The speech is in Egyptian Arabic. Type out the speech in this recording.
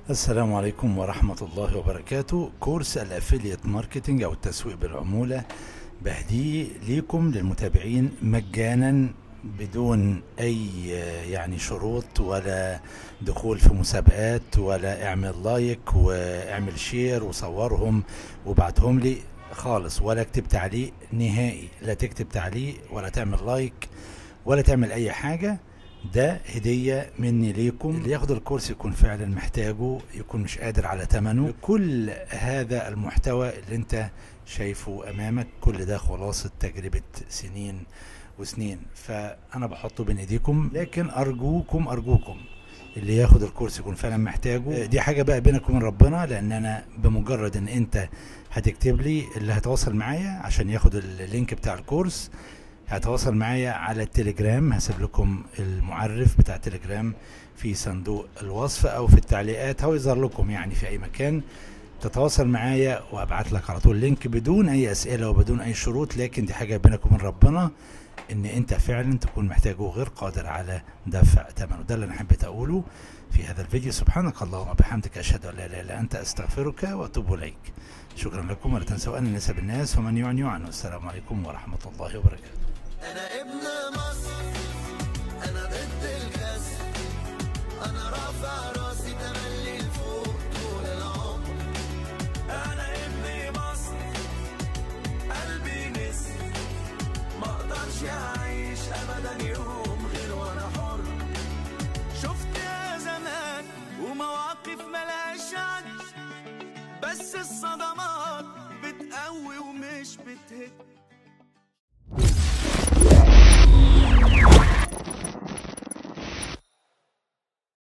السلام عليكم ورحمة الله وبركاته كورس الافيليت ماركتينج او التسويق بالعمولة بهديه ليكم للمتابعين مجانا بدون اي يعني شروط ولا دخول في مسابقات ولا اعمل لايك واعمل شير وصورهم وبعتهم لي خالص ولا اكتب تعليق نهائي لا تكتب تعليق ولا تعمل لايك ولا تعمل اي حاجة ده هدية مني ليكم اللي ياخد الكورس يكون فعلا محتاجه يكون مش قادر على ثمنه كل هذا المحتوى اللي انت شايفه امامك كل ده خلاصة تجربة سنين وسنين فانا بحطه بين ايديكم لكن ارجوكم ارجوكم اللي ياخد الكورس يكون فعلا محتاجه دي حاجة بقى بينك وبين ربنا لان انا بمجرد ان انت هتكتب لي اللي هتواصل معايا عشان ياخد اللينك بتاع الكورس هتواصل معايا على التليجرام هسيب لكم المعرف بتاع التليجرام في صندوق الوصف او في التعليقات هو يظهر لكم يعني في اي مكان تتواصل معايا وابعت لك على طول لينك بدون اي اسئله وبدون اي شروط لكن دي حاجه بينك وبين ربنا ان انت فعلا تكون محتاجه غير قادر على دفع ثمنه ده اللي انا حبيت اقوله في هذا الفيديو سبحانك اللهم وبحمدك اشهد ان لا اله الا انت استغفرك واتوب اليك شكرا لكم ولا تنسوا ان نسب الناس ومن يعني عنه السلام عليكم ورحمه الله وبركاته انا ابن مصر انا ضد الكسر انا رافع راسي تملي لفوق طول العمر انا ابن مصر قلبي نسر ما اقدرش اعيش ابدا يوم غير وانا حر شفت يا زمان ومواقف ملهاش عد بس الصدمات بتقوي ومش بتهد